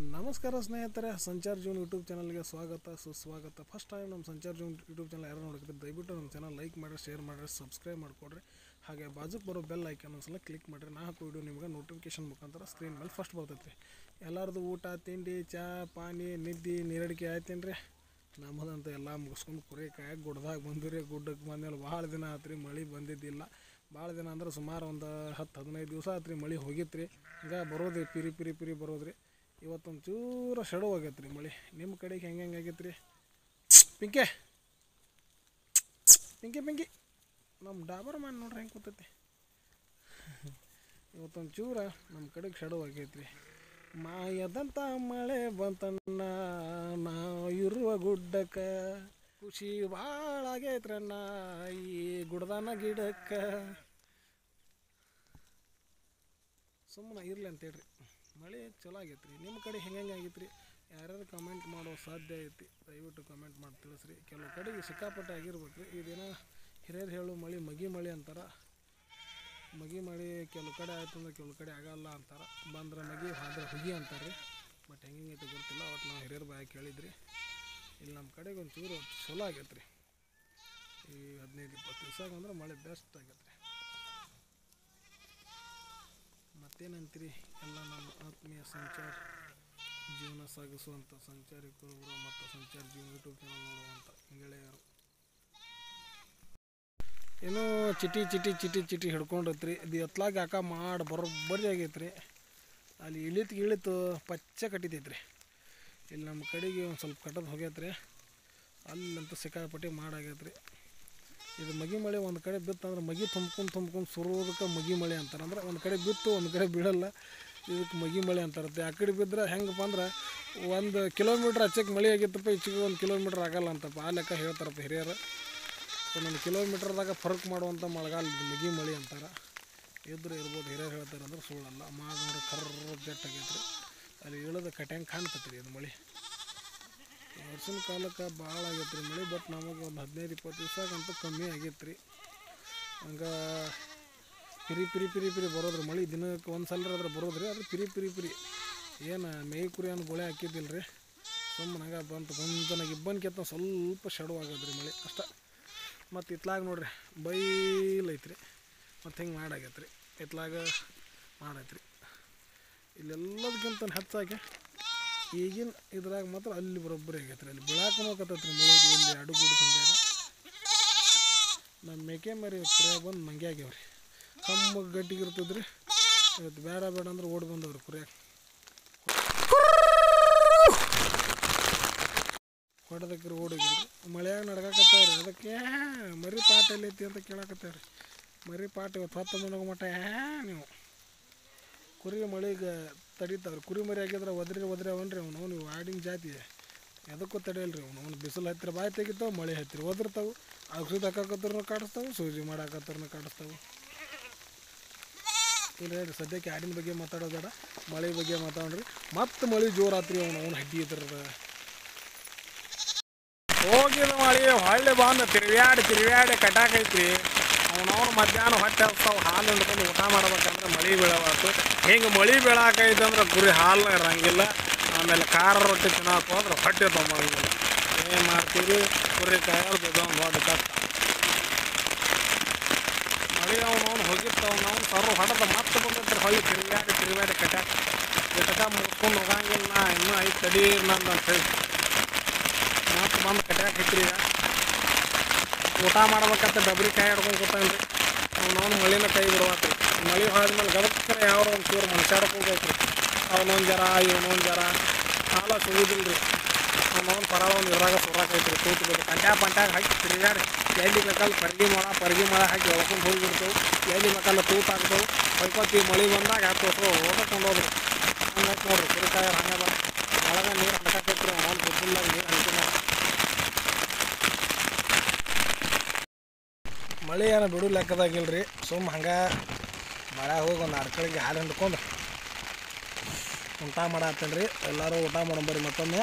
ನಮಸ್ಕಾರ ಸ್ನೇಹಿತರೆ ಸಂಚಾರ ಜೀವನ ಯೂಟ್ಯೂಬ್ ಚಾನಲ್ಗೆ ಸ್ವಾಗತ ಸುಸ್ವಾಗತ ಫಸ್ಟ್ ಟೈಮ್ ನಮ್ಮ ಸಂಚಾರ ಜೀವನ ಯೂಟ್ಯೂಬ್ ಚಾನಲ್ ಯಾರು ನೋಡಿದ್ರೆ ದಯವಿಟ್ಟು ನಮ್ಮ ಚಾನಲ್ ಲೈಕ್ ಮಾಡಿರಿ ಶೇರ್ ಮಾಡಿರಿ ಸಬ್ಸ್ಕ್ರೈಬ್ ಮಾಡಿಕೊಡ್ರಿ ಹಾಗೆ ಬಾಜುಕ್ ಬರೋ ಬೆಲ್ ಐಕನ್ ಒಂದ್ಸಲ ಕ್ಲಿಕ್ ಮಾಡಿರಿ ನಾ ಹಾಕೋ ವಿಡಿಯೋ ನಿಮ್ಗೆ ನೋಟಿಫಿಕೇಶನ್ ಮುಖಾಂತರ ಸ್ಕ್ರೀನ್ ಮೇಲೆ ಫಸ್ಟ್ ಬರ್ತೈತಿ ಎಲ್ಲರದು ಊಟ ತಿಂಡಿ ಚಾ ಪಾನಿ ನಿದ್ದೆ ನೀರಡಿಕೆ ಆಯ್ತೇನು ರೀ ನಮ್ಮದಂತ ಎಲ್ಲ ಮುಗಿಸ್ಕೊಂಡು ಕುರಿಕಾಯಿ ಗುಡ್ದಾಗ ಬಂದಿರಿ ಗುಡ್ಡಕ್ಕೆ ಬಂದ್ಮೇಲೆ ಭಾಳ ದಿನ ಆತ್ರಿ ಮಳೆ ಬಂದಿದ್ದಿಲ್ಲ ಭಾಳ ದಿನ ಅಂದ್ರೆ ಸುಮಾರು ಒಂದು ಹತ್ತು ಹದಿನೈದು ದಿವಸ ಆತ್ರಿ ಮಳೆ ಹೋಗಿತ್ತು ರೀ ಈಗ ಬರೋದ್ರಿ ಪಿರಿ ಪಿರಿ ಪಿರಿ ಬರೋದ್ರಿ ಇವತ್ತೊಂದು ಚೂರ ಶೆಡು ಹೋಗೈತೆ ರೀ ಮಳೆ ನಿಮ್ಮ ಕಡೆಗೆ ಹೆಂಗೆ ಹೆಂಗೆ ಆಗೈತೆ ರೀ ಪಿಂಕೆ ಪಿಂಕಿ ಪಿಂಕಿ ನಮ್ಮ ಡಾಬರ್ ಮ್ಯಾನ್ ನೋಡ್ರಿ ಹೆಂಗೆ ಕೂತೈತಿ ಇವತ್ತೊಂದು ಚೂರ ನಮ್ಮ ಕಡೆಗೆ ಶೆಡು ಆಗೈತೆ ರೀ ಮಾಯದಂತ ಮಳೆ ಬಂತಣ್ಣ ನಾವು ಇರುವ ಗುಡ್ಡಕ್ಕೆ ಖುಷಿ ಭಾಳ ಆಗೈತ್ರಣ್ಣ ಈ ಗುಡ್ದಾನ ಗಿಡಕ್ಕೆ ಸುಮ್ಮನೆ ಇರಲಿ ಅಂತೇಳ್ರಿ ಮಳೆ ಚಲೋ ಆಗೈತೆ ರೀ ನಿಮ್ಮ ಕಡೆ ಹೆಂಗೆ ಹೆಂಗೆ ಆಗೈತೆ ರೀ ಯಾರ್ಯಾರು ಕಮೆಂಟ್ ಮಾಡೋ ಸಾಧ್ಯ ಐತಿ ದಯವಿಟ್ಟು ಕಮೆಂಟ್ ಮಾಡಿ ತಿಳಿಸ್ರಿ ಕೆಲವು ಕಡೆಗೆ ಸಿಕ್ಕಾಪಟ್ಟೆ ಆಗಿರ್ಬೇಕು ರೀ ಇದೇನೋ ಹಿರಿಯರು ಹೇಳು ಮಳೆ ಮಗಿ ಮಳೆ ಅಂತಾರೆ ಮಗಿ ಮಳೆ ಕೆಲವು ಕಡೆ ಆಯ್ತು ಅಂದ್ರೆ ಕೆಲವು ಕಡೆ ಆಗಲ್ಲ ಅಂತಾರೆ ಬಂದ್ರೆ ಮಗಿ ಹೋದ್ರೆ ಹುಗಿ ಅಂತಾರೆ ರೀ ಬಟ್ ಹೆಂಗೆ ಐತೆ ಗೊತ್ತಿಲ್ಲ ಅವತ್ತು ನಾವು ಹಿರಿಯರ ಬಾಯ ಕೇಳಿದ್ರಿ ಇಲ್ಲಿ ನಮ್ಮ ಕಡೆಗೆ ಒಂದು ಚೂರು ಚಲೋ ಆಗೈತೆ ರೀ ಈ ಹದಿನೈದು ಇಪ್ಪತ್ತು ದಿವಸ ಅಂದ್ರೆ ಮಳೆ ಬೆಸ್ಟ್ ಆಗೈತೆ ರೀ ಮತ್ತೇನಂತೀರಿ ಎಲ್ಲ ನಮ್ಮ ಆತ್ಮೀಯ ಸಂಚಾರ ಜೀವನ ಸಾಗಿಸುವಂಥ ಸಂಚಾರಿಕರು ಮತ್ತು ಸಂಚಾರ ಜೀವನ ಯೂಟ್ಯೂಬ್ ಚಾನಲ್ ನೋಡುವಂಥ ಗೆಳೆಯರು ಏನೋ ಚಿಟಿ ಚಿಟಿ ಚಿಟಿ ಚಿಟಿ ಹಿಡ್ಕೊಂಡೈತ್ರಿ ಇದು ಎತ್ಲಾಗ ಯಾಕ ಮಾಡಿ ಬರೋಬ್ಬರಿ ಆಗೈತ್ರಿ ಅಲ್ಲಿ ಇಳಿತು ಇಳಿತು ಪಚ್ಚ ಕಟ್ಟಿತೈತ್ರಿ ಇಲ್ಲಿ ನಮ್ಮ ಕಡೆಗೆ ಒಂದು ಸ್ವಲ್ಪ ಕಟ್ಟೋದು ಹೋಗೈತ್ರಿ ಅಲ್ಲಂತೂ ಸಿಕ್ಕಾಪಟ್ಟಿ ಮಾಡಾಗೈತ್ರಿ ಇದು ಮಗಿ ಮಳೆ ಒಂದು ಕಡೆ ಬಿತ್ತು ಅಂದ್ರೆ ಮಗಿ ತುಂಬ್ಕೊಂಡು ತುಂಬ್ಕೊಂಡು ಸುರೋದಕ್ಕೆ ಮಗಿ ಮಳೆ ಅಂತಾರೆ ಅಂದ್ರೆ ಒಂದು ಕಡೆ ಬಿತ್ತು ಒಂದು ಕಡೆ ಬೀಳಲ್ಲ ಇದಕ್ಕೆ ಮಗಿ ಮಳೆ ಅಂತಾರತ್ತೆ ಆ ಕಡೆ ಬಿದ್ದರೆ ಹೆಂಗಪ್ಪ ಅಂದ್ರೆ ಒಂದು ಕಿಲೋಮೀಟ್ರ್ ಹಚ್ಚಕ್ಕೆ ಮಳೆ ಆಗಿತ್ತಪ್ಪ ಈಚೆಗೆ ಒಂದು ಕಿಲೋಮೀಟ್ರ್ ಆಗಲ್ಲ ಅಂತಪ್ಪ ಆ ಲೆಕ್ಕ ಹೇಳ್ತಾರಪ್ಪ ಹಿರಿಯರು ಒಂದೊಂದು ಕಿಲೋಮೀಟ್ರ್ದಾಗ ಫರ್ಕ್ ಮಾಡುವಂಥ ಮಳೆಗಾಲ ಇದು ಮಗಿ ಮಳೆ ಅಂತಾರೆ ಇದ್ರೆ ಇರ್ಬೋದು ಹಿರಿಯರು ಹೇಳ್ತಾರೆ ಅಂದ್ರೆ ಸುಳ್ಳಲ್ಲ ಮಾಡಿ ನೋಡಿ ಕರ್ರ ಜಟ್ ಆಗೈತ್ರಿ ಅಲ್ಲಿ ಇಳಿದ ಕಟ್ಯಾಂಗ್ ಕಾಣ್ತೈತೆ ರೀ ಇದು ಮಳೆ ವರ್ಷದ ಕಾಲಕ್ಕೆ ಭಾಳ ಆಗೈತೆ ರೀ ಮಳೆ ಬಟ್ ನಮಗೆ ಒಂದು ಹದಿನೈದು ಇಪ್ಪತ್ತು ದಿವ್ಸಕ್ಕಂತೂ ಕಮ್ಮಿ ಆಗೈತೆ ರೀ ಹಂಗೆ ಪಿರಿ ಪಿರಿ ಪಿರಿ ಪಿರಿ ಬರೋದ್ರಿ ಮಳೆ ದಿನಕ್ಕೆ ಒಂದು ಸಲ ಅದ್ರ ಬರೋದ್ರಿ ಅದು ಪಿರಿ ಪಿರಿ ಪಿರಿ ಏನು ಮೇಯ್ ಕುರಿ ಅನ್ನೋ ಗೊಳೆ ಹಾಕಿದ್ದಿಲ್ಲ ರೀ ಸುಮ್ಮನೆ ಹಂಗೆ ಬಂತು ಬಂತನಾಗ ಇಬ್ಬನ್ಕಿಂತ ಸ್ವಲ್ಪ ಶಡು ಆಗದ್ರಿ ಮಳೆ ಅಷ್ಟ ಮತ್ತು ಇತ್ಲಾಗ ನೋಡ್ರಿ ಬೈಲ್ ಐತ್ರಿ ಮತ್ತು ಹಿಂಗೆ ಮಾಡಾಗೈತೆ ರೀ ಇತ್ಲಾಗ ಮಾಡೈತ್ರಿ ಇಲ್ಲೆಲ್ಲದಕ್ಕಿಂತ ಹೆಚ್ಚಾಗಿ ಈಗಿನ ಇದ್ರಾಗ ಮಾತ್ರ ಅಲ್ಲಿ ಬರೋಬ್ಬರಿ ಆಗೈತೆ ರೀ ಅಲ್ಲಿ ಬೆಳಕನೂ ಆಕತ್ತೈತೆ ರೀ ಮಳೆ ಇಲ್ಲಿ ಅಡುಗೂಡು ಸಂಧ್ಯಾಗ ನಮ್ಮ ಮೇಕೆ ಮರಿ ಕುರಿಯಾಗ ಬಂದು ಮಂಗೆ ಆಗ್ಯಾವ ರೀ ಕಮ್ಮ ಗಟ್ಟಿಗೆ ಇರ್ತದೆ ರೀ ಇವತ್ತು ಬೇಡ ಬೇಡ ಅಂದ್ರೆ ಓಡಿ ಬಂದವ್ರಿ ಕುರಿಯಾಗ ಹೊಡೆದಕ್ರಿ ಓಡಿಗಿಲ್ಲ ಮಳೆಯಾಗ ನಡ್ಕಾಕತ್ತಾವ್ರಿ ಅದಕ್ಕೆ ಮರಿ ಪಾಠ ಎಲ್ಲೈತಿ ಅಂತ ಕೇಳಕತ್ತಾವ್ರಿ ಮರಿ ಪಾಠ ಇವತ್ತು ಹತ್ತು ಮನಗ ಮಟ್ಟ ಯಾ ನೀವು ಕುರಿ ಮಳೆಗೆ ತಡಿತಾವ್ರಿ ಕುರಿ ಮರಿ ಆಗಿದ್ರೆ ಒದ್ರಿ ಒದ್ರಿ ಅವನ್ರಿ ಅವ್ನು ಅವ್ನು ಆಡಿನ ಜಾತಿ ಎದಕ್ಕೂ ತಡೆಯಲ್ರಿ ಅವ್ನು ಅವ್ನು ಬಿಸಿಲು ಹತ್ತಿರ ಬಾಯಿ ತೆಗಿತಾವೆ ಮಳೆ ಹತ್ತಿರ ಒದರ್ತಾವೆ ಔಷಧಿ ಹಾಕಾಕತ್ರನು ಕಾಡಿಸ್ತಾವೆ ಸೂಜಿ ಮಾಡಾಕತ್ರನು ಕಾಡಿಸ್ತಾವೆ ಇಲ್ಲ ಹೇಳ್ರಿ ಸದ್ಯಕ್ಕೆ ಆಡಿನ ಬಗ್ಗೆ ಮಾತಾಡೋದು ಬೇಡ ಮಳೆ ಬಗ್ಗೆ ಮಾತಾಡ್ರಿ ಮತ್ತೆ ಮಳೆ ಜೋರಾತ್ರಿ ಅವ್ನು ಅವ್ನು ಹಡ್ಡಿ ಇದ್ರದ ಹೋಗಿದ ಮಳೆ ಹೊಳ್ಳಿ ಬಂದು ತಿರುವ್ಯಾಡಿ ತಿರುವ್ಯಾಡಿ ಕಟಾಕೈತ್ರಿ ಅವನವ್ರು ಮಧ್ಯಾಹ್ನ ಹೊಟ್ಟೆ ಹಸ್ತಾವ ಹಾಲು ಹಿಂಡ್ಕೊಂಡು ಊಟ ಮಾಡ್ಬೇಕಂದ್ರೆ ಮಳೆ ಬೀಳವಾತು ಹಿಂಗೆ ಮಳೆ ಬೀಳಾಕೈತೆ ಅಂದ್ರೆ ಗುರಿ ಹಾಲು ಇರಂಗಿಲ್ಲ ಆಮೇಲೆ ಖಾರ ರೊಟ್ಟಿ ತಿನ್ನಕ್ಕೆ ಹೋದ್ರೆ ಹೊಟ್ಟೆ ತೊಗೊಂಬಂಗಿಲ್ಲ ಏನು ಮಾಡ್ತೀವಿ ಕುರಿ ಕಾಯಲ್ ಒಂದು ದೊಡ್ಡ ಕಷ್ಟ ಮಳೆ ಅವನವ್ನು ಹೋಗಿರ್ತಾವ ನಾವು ಸರ್ವ ಹೊಡೆದ ಮತ್ತೆ ಬಂದಿರ್ತಾರೆ ಹೊಳ್ಳಿ ತಿರುಗಾಡಿ ತಿರುಗಾಡಿ ಕಟ್ಯಾಕ ಇಟ್ಟಕ ಮುಗಿಸ್ಕೊಂಡು ಹೋಗಂಗಿಲ್ಲ ನಾ ಇನ್ನೂ ಐದು ತಡಿ ನಂದು ಅಂತ ಹೇಳಿ ಮತ್ತೆ ಬಂದು ಕಟ್ಯಾಕ ಐತ್ರಿ ಈಗ ಊಟ ಮಾಡ್ಬೇಕಂತ ಡಬ್ರಿ ಕಾಯಿ ಹಿಡ್ಕೊಂಡು ಕೂತಾನ್ರಿ ಅವನವ್ನು ಮಳಿನ ಕೈ ಬಿಡುವಾತ್ರಿ ಮಳೆ ಹೋದ್ಮೇಲೆ ಗದಕ್ಕರೆ ಯಾವ ಒಂದು ಚೂರು ಮನುಷ್ಯಾಡಕ್ಕೆ ಹೋಗ್ಬೇಕ್ರಿ ಅವನೊಂದು ಜರ ಇವನೊಂದು ಜರ ಹಾಲ ಸುಗುದಿಲ್ಲ ರೀ ಅವನವ್ನು ಪರಾಳ ಒಂದು ಇದ್ರಾಗ ಸುರಾಕೈತ್ರಿ ತೂತು ಬೇಕು ಕಂಟ್ಯಾ ಪಂಟ್ಯಾಗ ಹಾಕಿ ತಿರುಗಾಡಿ ಎಲ್ಲಿ ಬೇಕಲ್ಲಿ ಪರ್ಗಿ ಮೊಳ ಪರ್ಗಿ ಮೊಳ ಹಾಕಿ ಎಳ್ಕೊಂಡು ಹೋಗಿಬಿಡ್ತೇವೆ ಎಲ್ಲಿ ಬೇಕಲ್ಲ ತೂತು ಹಾಕ್ತೇವೆ ಹೊಯ್ಕೋತಿ ಮಳೆ ಬಂದಾಗ ಹಾಕ್ಬೇಕು ಓದಕೊಂಡು ಹೋದ್ರಿ ಹಂಗೆ ನೋಡ್ರಿ ಕುರಿಕಾಯ ಹಂಗೆ ಬರ ಒಳಗೆ ನೀರು ಹಾಕೈತ್ರಿ ಅವನು ಗುಡ್ಡಿಲ್ದಾಗ ನೀರು ಹಾಕಿನ ಮಳೆ ಏನೋ ಬಿಡು ಲೆಕ್ಕದಾಗಿಲ್ಲ ರೀ ಸುಮ್ಮ ಹಂಗೆ ಮಳೆ ಹೋಗಿ ಒಂದು ಅರ್ಕಳಿಗೆ ಹಾಲು ಹಿಂಡ್ಕೊಂಡು ಊಟ ಮಾಡತ್ತೇನೆ ರೀ ಎಲ್ಲರೂ ಊಟ ಮಾಡೋಂಬರಿ ಮತ್ತೊಮ್ಮೆ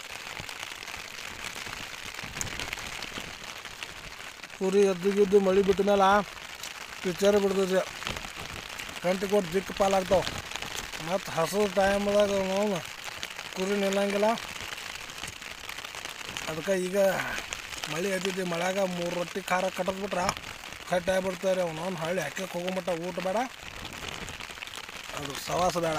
ಕುರಿ ಎದ್ದು ಗಿದ್ದು ಮಳೆ ಬಿಟ್ಟ ಮೇಲೆ ಪಿಕ್ಚರ್ ಬಿಡ್ತೈತಿ ಕಂಟಿ ಕೊಟ್ಟು ದಿಕ್ಕು ಪಾಲಾಗ್ತಾವೆ ಮತ್ತು ಹಸು ಟೈಮ್ದಾಗ ಅವನು ಕುರಿ ನಿಲ್ಲಂಗಿಲ್ಲ ಅದಕ್ಕೆ ಈಗ ಮಳೆ ಎದ್ದಿದ್ದು ಮಳ್ಯಾಗ ಮೂರು ರೊಟ್ಟಿ ಖಾರ ಕಟ್ಟದ್ಬಿಟ್ರೆ ಕಟ್ಟಿ ಆಗ್ಬಿಡ್ತಾರೆ ಅವನವ್ನು ಹಳ್ಳಿ ಹಾಕಕ್ಕೆ ಹೋಗೋಮಟ್ಟ ಊಟ ಬೇಡ ಅದು ಸವಾಸ ಬೇಡ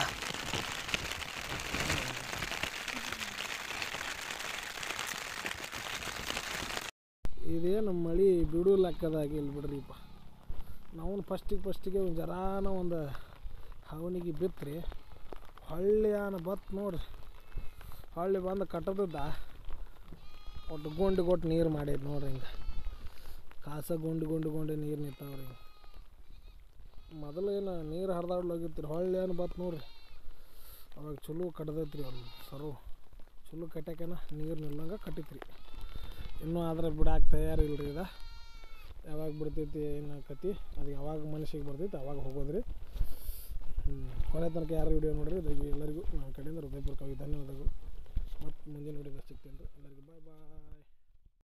ಇದೇನು ಮಳೆ ಬಿಡು ಲೆಕ್ಕದಾಗಿಲ್ಲ ಬಿಡ್ರಿಪ್ಪ ನಾವು ಫಸ್ಟಿಗೆ ಫಸ್ಟಿಗೆ ಒಂದು ಜರಾನ ಒಂದು ಹವನಿಗೆ ಬಿತ್ತರಿ ಹೊಳ್ಳಿ ಆನ ಬತ್ ನೋಡ್ರಿ ಹೊಳ್ಳಿ ಬಂದು ಕಟ್ಟದದ್ದ ಒಟ್ಟು ಗುಂಡು ಕೊಟ್ಟು ನೀರು ಮಾಡೈತೆ ನೋಡ್ರಿ ಹಿಂಗೆ ಕಾಸ ಗುಂಡು ಗುಂಡು ಗುಂಡು ನೀರು ನಿಂತಾವ್ರಿ ಮೊದಲು ಏನು ನೀರು ಹರಿದಾಡ್ಲೋಗಿತ್ತು ಹೊಳ್ಳಿ ಏನು ಬತ್ ನೋಡ್ರಿ ಅವಾಗ ಚಲೋ ಕಟ್ಟದೈತ್ರಿ ಒಂದು ಸರು ಚಲೋ ಕಟ್ಯಾಕನ ನೀರು ನಿಲ್ಲಂಗೆ ಕಟ್ಟಿತ್ರಿ ಇನ್ನೂ ಆದ್ರೆ ಬಿಡಾಕ ತಯಾರಿಲ್ಲ ರೀ ಇದು ಯಾವಾಗ ಬಿಡ್ತೈತಿ ಏನು ಕತಿ ಅದು ಯಾವಾಗ ಮನಸ್ಸಿಗೆ ಬರ್ತೈತಿ ಅವಾಗ ಹೋಗೋದ್ರಿ ಹ್ಞೂ ಕೊನೆ ತನಕ ಯಾರು ವಿಡಿಯೋ ನೋಡ್ರಿ ಅದಕ್ಕೆ ಎಲ್ಲರಿಗೂ ನನ್ನ ಕಡೆಯಿಂದ ಹೃದಯಪೂರ್ವಕವಾಗಿ ಧನ್ಯವಾದಗಳು ಮತ್ತು ಮುಂದಿನ ವಿಡಿಯೋದಾಗ ಸಿಗ್ತೇನೆ ರೀ ಎಲ್ಲರಿಗೂ ಬಾಯ್ ಬಾಯ್